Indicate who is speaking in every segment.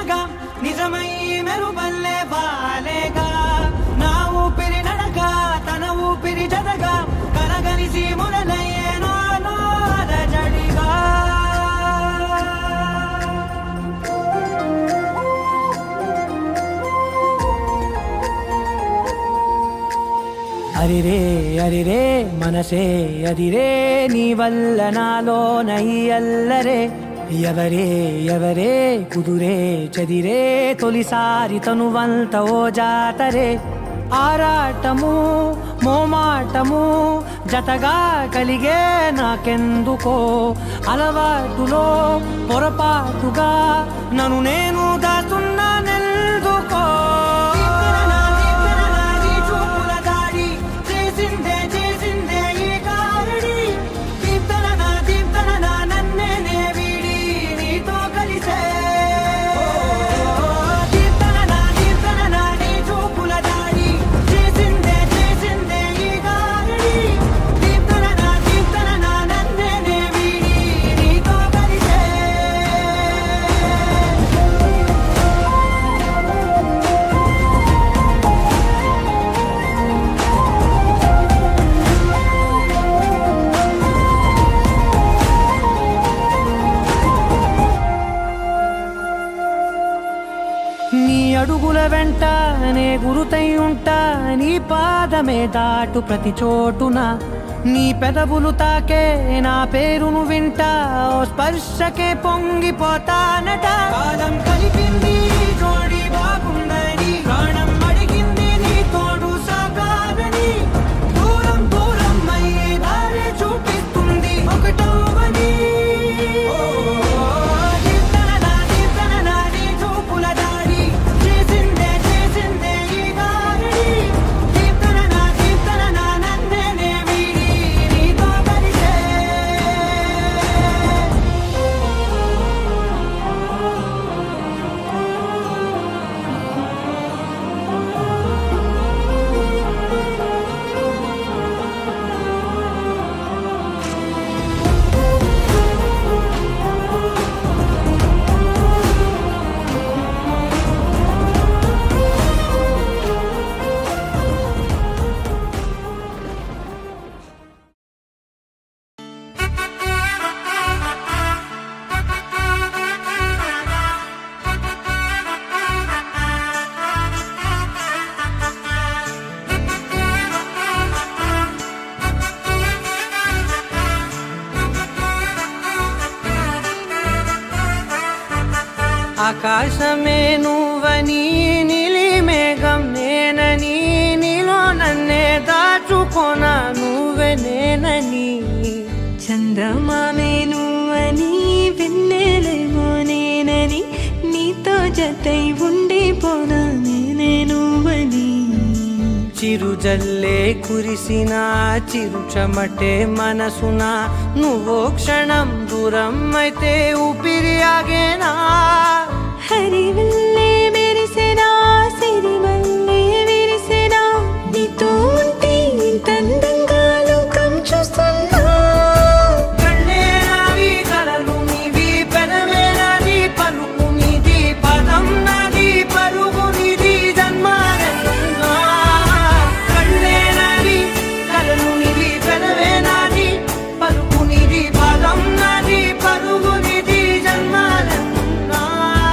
Speaker 1: అనగా నిజమై మెరుపల్లే బాలేగా నా ఊపిరి నడక తన ఊపిరి జతగా కలగలిసి మొదలయ్యే నాలో అలజడిగా అరిరే అరిరే మనసే అదిరే నీ వల్ల నాలో నై అల్లరే ఎవరే ఎవరే కుదురే చదిరే తొలిసారి తనువంత ఓ జాతరే ఆరాటము మోమాటము జతగా కలిగే నాకెందుకో అలవాటులో పొరపాటుగా నన్ను నేను దాస్తున్నానెందుకో చూపుల దాడి చేసిందే చేసిందే ఈ కారడి దీప్తన నా దీప్తన నా నన్నే నే వీడి నీతో కలిసే దీప్తన నా దీప్తన నా నీ చూపుల దాడి చేసిందే చేసిందే ఈ కారడి దీప్తన నా దీప్తన నా నన్నే నే వీడి నీతో కలిసే నీ అడుగుల వెంట నే గురుతై ఉంటా నీ పాదమే దాటు ప్రతి చోటున నీ పెదవులు తాకే నా పేరును వింటా ఓ స్పర్శకే పొంగిపోతానట కాలం కలిపింది జోడి బాగుందని ప్రాణం అడిగింది నీ తోడు సాగాలని దూరం దూరం అయ్యే దారి చూపిస్తుంది ఒకటోవని దీప్తననా దీప్తననా నీ చూపుల దాడి చేసిందే చేసిందే ఈ గారడి దీప్తననా దీప్తననా నన్నే నే వీడి నీతో కలిసే ఆకాశమే నువ్వని నీలి మేఘం నేనని నీలో నన్నే దాచుకోన నువ్వే నేనని
Speaker 2: చందమామే నువ్వని వెన్నెలేమో నేనని నీతో జతై ఉండిపోనా నేనే నువ్వని
Speaker 1: చిరుజల్లే కురిసిన చిరు చెమటే మనసున నువ్వో క్షణం దూరం అయితే ఊపిరి ఆగేనా
Speaker 2: హరివల్లే మెరిసెనా సిరివల్లే విరిసెనా నీతో ఉంటే ఇంత అందంగా లోకం చూస్తున్నా
Speaker 1: కళ్ళే నావి కలలు నీవి పెనవే నాది పలుకు నీది పదం నాది పరుగు నీది జన్మారెన్నా కళ్ళే నావి కలలు నీవి పెనవే నాది పలుకు నీది పదం నాది పరుగు నీది జన్మారెన్నా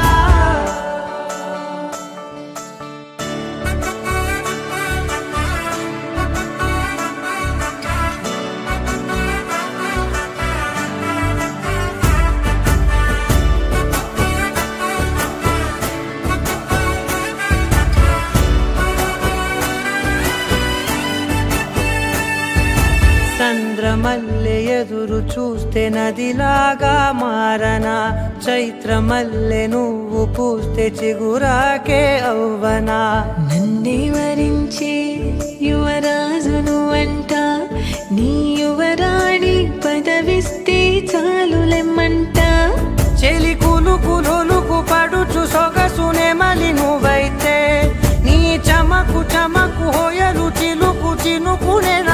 Speaker 1: చంద్రమల్లె ఎదురు చూస్తే నదిలాగా మారనా చైత్రమల్లె నువ్వు పూస్తే చిగురాకే అవ్వనా
Speaker 2: నన్నే వరించే యువరాజును అంట నీ యువరాణి పదవిస్తే చాలులెమ్మంట
Speaker 1: చెలి కులుకు లొలుకు పడుచు సొగసునే మలి నువ్వైతే నీ చమకు చమకు హోయలు చిలుకు చినుకునే